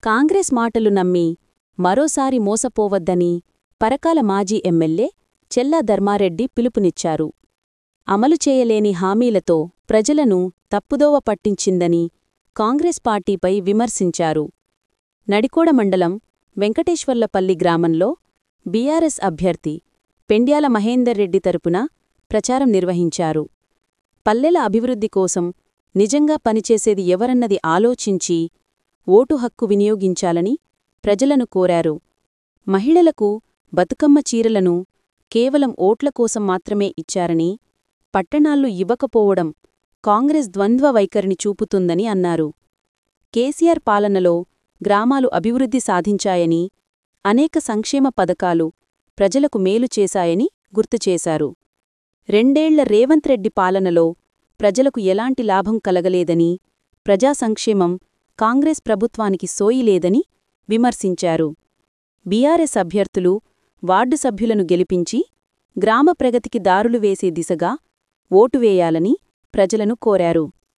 కాంగ్రెస్ మాటలు నమ్మి మరోసారి మోసపోవద్దని పరకాల మాజీ ఎమ్మెల్యే చెల్లా ధర్మారెడ్డి పిలుపునిచ్చారు అమలు చేయలేని హామీలతో ప్రజలను తప్పుదోవ పట్టించిందని కాంగ్రెస్ పార్టీపై విమర్శించారు నడికోడ మండలం వెంకటేశ్వర్లపల్లి గ్రామంలో బీఆర్ఎస్ అభ్యర్థి పెండ్యాల మహేందర్ రెడ్డి తరపున ప్రచారం నిర్వహించారు పల్లెల అభివృద్ధి కోసం నిజంగా పనిచేసేది ఎవరన్నది ఆలోచించి ఓటు హక్కు వినియోగించాలని ప్రజలను కోరారు మహిళలకు బతుకమ్మ చీరలను కేవలం ఓట్ల కోసం మాత్రమే ఇచ్చారని పట్టణాల్లో ఇవ్వకపోవడం కాంగ్రెస్ ద్వంద్వ వైఖరిని చూపుతుందని అన్నారు కేసీఆర్ పాలనలో గ్రామాలు అభివృద్ధి సాధించాయని అనేక సంక్షేమ పథకాలు ప్రజలకు మేలు చేశాయని గుర్తుచేశారు రెండేళ్ల రేవంత్ రెడ్డి పాలనలో ప్రజలకు ఎలాంటి లాభం కలగలేదని ప్రజా సంక్షేమం కాంగ్రెస్ ప్రభుత్వానికి సోయిలేదని విమర్శించారు బీఆర్ఎస్ అభ్యర్థులు వార్డు సభ్యులను గెలిపించి గ్రామ ప్రగతికి దారులు వేసే దిశగా ఓటు వేయాలని ప్రజలను కోరారు